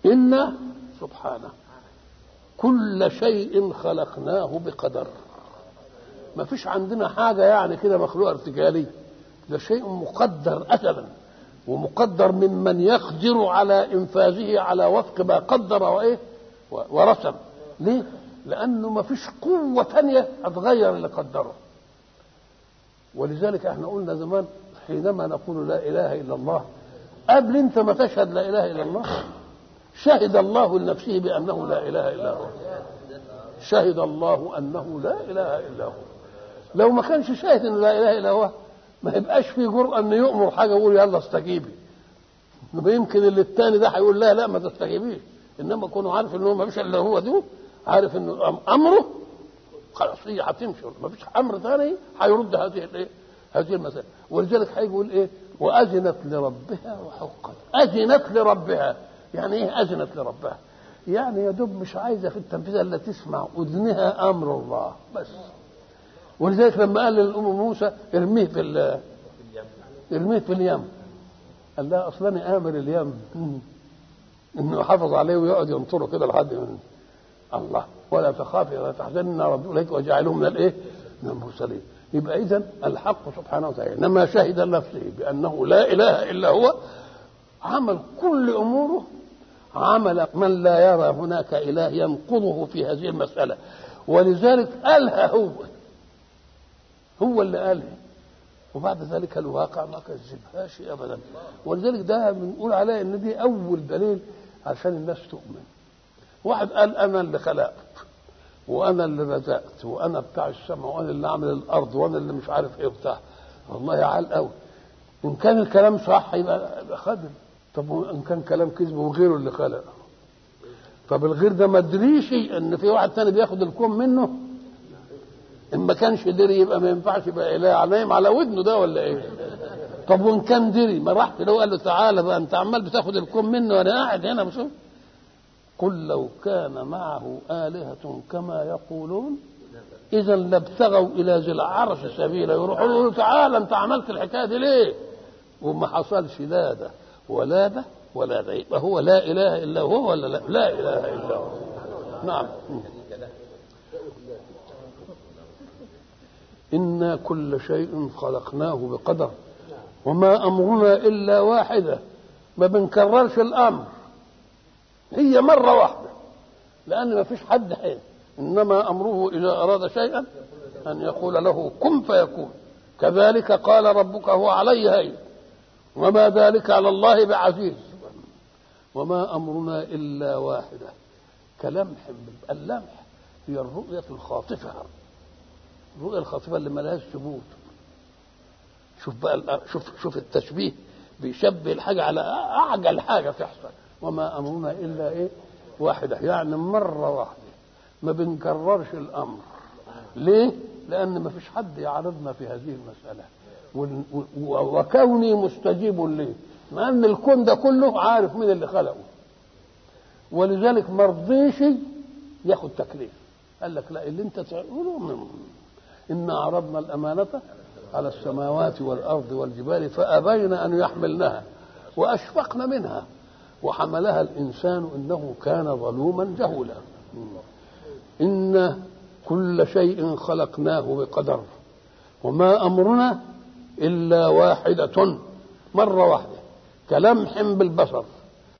إنا سبحانه كل شيء خلقناه بقدر ما فيش عندنا حاجة يعني كده مخلوق ارتجالي ده شيء مقدر أزلا ومقدر ممن يقدر على إنفاذه على وفق ما قدر وإيه ورسم ليه؟ لأنه ما فيش قوة تانية هتغير اللي قدره ولذلك احنا قلنا زمان حينما نقول لا إله إلا الله قبل أنت ما تشهد لا إله إلا الله شهد الله لنفسه بأنه لا إله إلا هو شهد الله أنه لا إله إلا هو لو ما كانش شاهد أنه لا إله إلا هو ما يبقاش في جرأة أن يؤمر حاجة يقول يلا استجيبي يمكن اللي التاني ده هيقول لا لا ما تستجيبيش انما كونه عارف ان هو ما فيش الا هو ده عارف انه امره خلاص هي هتمشي ما فيش امر ثاني هيرد هذه الايه هذه المسألة ولذلك هيقول ايه واذنت لربها وحقت اذنت لربها يعني ايه اذنت لربها يعني يا دوب مش عايزه في التنفيذ الا تسمع اذنها امر الله بس ولذلك لما قال للام موسى ارميه في ارميه في اليم قال لها اصلا امر اليم انه يحافظ عليه ويقعد ينطره كده لحد من الله ولا تخافي ولا تحزني ان ربي اليك وجعله من الايه؟ من المرسلين يبقى اذا الحق سبحانه وتعالى لما شهد نفسه بانه لا اله الا هو عمل كل اموره عمل من لا يرى هناك اله ينقضه في هذه المساله ولذلك قالها هو هو اللي قالها وبعد ذلك الواقع ما كذبهاش ابدا ولذلك ده بنقول عليه ان دي اول دليل عشان الناس تؤمن واحد قال انا اللي خلقت وانا اللي رزقت وانا بتاع السماء وانا اللي عامل الارض وانا اللي مش عارف ايه بتاع والله عال قوي ان كان الكلام صح يبقى خدم طب ان كان كلام كذب وغيره اللي خلق طب الغير ده ما ادريش ان في واحد تاني بياخد الكون منه ان ما كانش دري يبقى ما ينفعش يبقى اله نايم على ودنه ده ولا ايه طب وان كان دري ما راحت له قال له تعالى بقى انت عمال بتاخد الكون منه وانا قاعد هنا بشوف قل لو كان معه آلهة كما يقولون إذا لابتغوا إلى ذي العرش سبيلا يروحوا له تعالى أنت عملت الحكاية دي ليه؟ وما حصلش لا ده ولا ده ولا ده يبقى هو لا إله إلا هو ولا لا؟ لا إله إلا هو نعم إنا كل شيء خلقناه بقدر وما أمرنا إلا واحدة ما بنكررش الأمر هي مرة واحدة لأن ما فيش حد حين إنما أمره إذا أراد شيئا أن يقول له كن فيكون كذلك قال ربك هو علي هين وما ذلك على الله بعزيز وما أمرنا إلا واحدة كلمح اللمح هي الرؤية الخاطفة الرؤية الخاطفة اللي ملهاش ثبوت شوف بقى شوف شوف التشبيه بيشبه الحاجة على أعجل حاجة تحصل وما أمرنا إلا إيه واحدة يعني مرة واحدة ما بنكررش الأمر ليه؟ لأن ما فيش حد يعارضنا في هذه المسألة وكوني مستجيب ليه مع أن الكون ده كله عارف مين اللي خلقه ولذلك ما رضيش ياخد تكليف قال لك لا اللي انت تقوله إن عرضنا الأمانة على السماوات والأرض والجبال فأبين أن يحملنها وأشفقن منها وحملها الإنسان إنه كان ظلوما جهولا إن كل شيء خلقناه بقدر وما أمرنا إلا واحدة مرة واحدة كلمح بالبصر